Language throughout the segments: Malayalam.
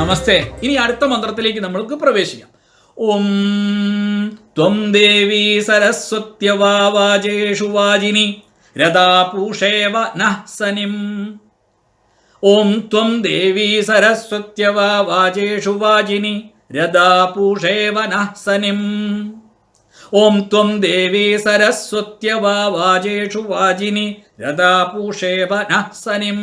നമസ്തേ ഇനി അടുത്ത മന്ത്രത്തിലേക്ക് നമ്മൾക്ക് പ്രവേശിക്കാം ഓം ത്വം ദേവി സരസ്വത്യവാചേഷു വാജിനി രഥാപൂഷേവ നഃ സനിം ഓം ത്വം ദേവി സരസ്വത്യവാചേഷു വാജിനി രഥാപൂഷേവ നഃ സനിം ഓം ത്വം ദേവി സരസ്വത്യവാചേഷു വാജിനി രഥാപൂഷേവ നഃ സനിം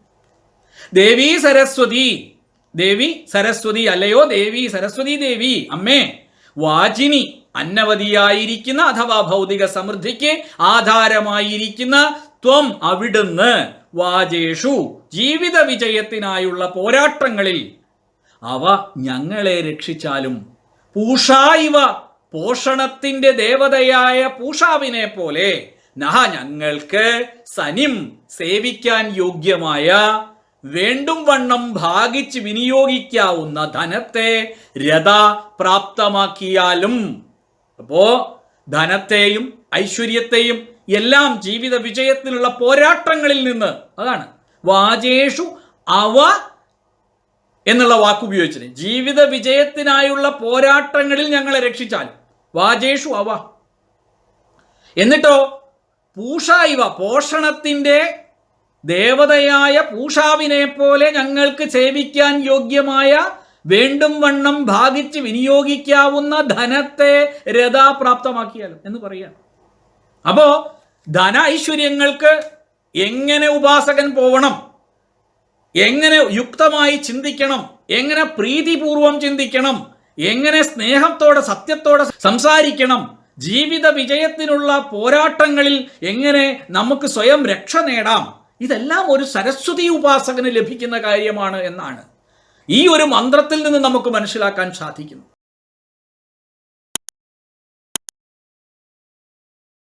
ദേവി സരസ്വതി ദേവി സരസ്വതി അല്ലയോ ദേവി സരസ്വതി ദേവി അമ്മേ വാചിനി അന്നവതിയായിരിക്കുന്ന അഥവാ ഭൗതിക സമൃദ്ധിക്ക് ആധാരമായിരിക്കുന്ന ത്വം അവിടുന്ന് വാജേഷു ജീവിത വിജയത്തിനായുള്ള പോരാട്ടങ്ങളിൽ അവ ഞങ്ങളെ രക്ഷിച്ചാലും പൂഷാ ഇവ പോഷണത്തിന്റെ ദേവതയായ പൂഷാവിനെ പോലെ നഹ ഞങ്ങൾക്ക് സനിം സേവിക്കാൻ യോഗ്യമായ വേണ്ടും വണ്ണം ഭാഗിച്ച് വിനിയോഗിക്കാവുന്ന ധനത്തെ രഥ പ്രാപ്തമാക്കിയാലും അപ്പോ ധനത്തെയും ഐശ്വര്യത്തെയും എല്ലാം ജീവിത വിജയത്തിനുള്ള പോരാട്ടങ്ങളിൽ നിന്ന് അതാണ് വാജേഷു അവ എന്നുള്ള വാക്ക് ഉപയോഗിച്ചത് ജീവിത വിജയത്തിനായുള്ള പോരാട്ടങ്ങളിൽ ഞങ്ങളെ രക്ഷിച്ചാൽ വാജേഷു അവ എന്നിട്ടോ പൂഷ ഇവ പോഷണത്തിന്റെ ദേവതയായ പൂഷാവിനെ പോലെ ഞങ്ങൾക്ക് സേവിക്കാൻ യോഗ്യമായ വേണ്ടും വണ്ണം ഭാഗിച്ച് വിനിയോഗിക്കാവുന്ന ധനത്തെ രഥാപ്രാപ്തമാക്കിയാലും എന്ന് പറയാം അപ്പോ ധന ഐശ്വര്യങ്ങൾക്ക് എങ്ങനെ ഉപാസകൻ പോവണം എങ്ങനെ യുക്തമായി ചിന്തിക്കണം എങ്ങനെ പ്രീതിപൂർവം ചിന്തിക്കണം എങ്ങനെ സ്നേഹത്തോടെ സത്യത്തോടെ സംസാരിക്കണം ജീവിത വിജയത്തിനുള്ള പോരാട്ടങ്ങളിൽ എങ്ങനെ നമുക്ക് സ്വയം രക്ഷ നേടാം ഇതെല്ലാം ഒരു സരസ്വതി ഉപാസകന് ലഭിക്കുന്ന കാര്യമാണ് എന്നാണ് ഈ ഒരു മന്ത്രത്തിൽ നിന്ന് നമുക്ക് മനസ്സിലാക്കാൻ സാധിക്കുന്നു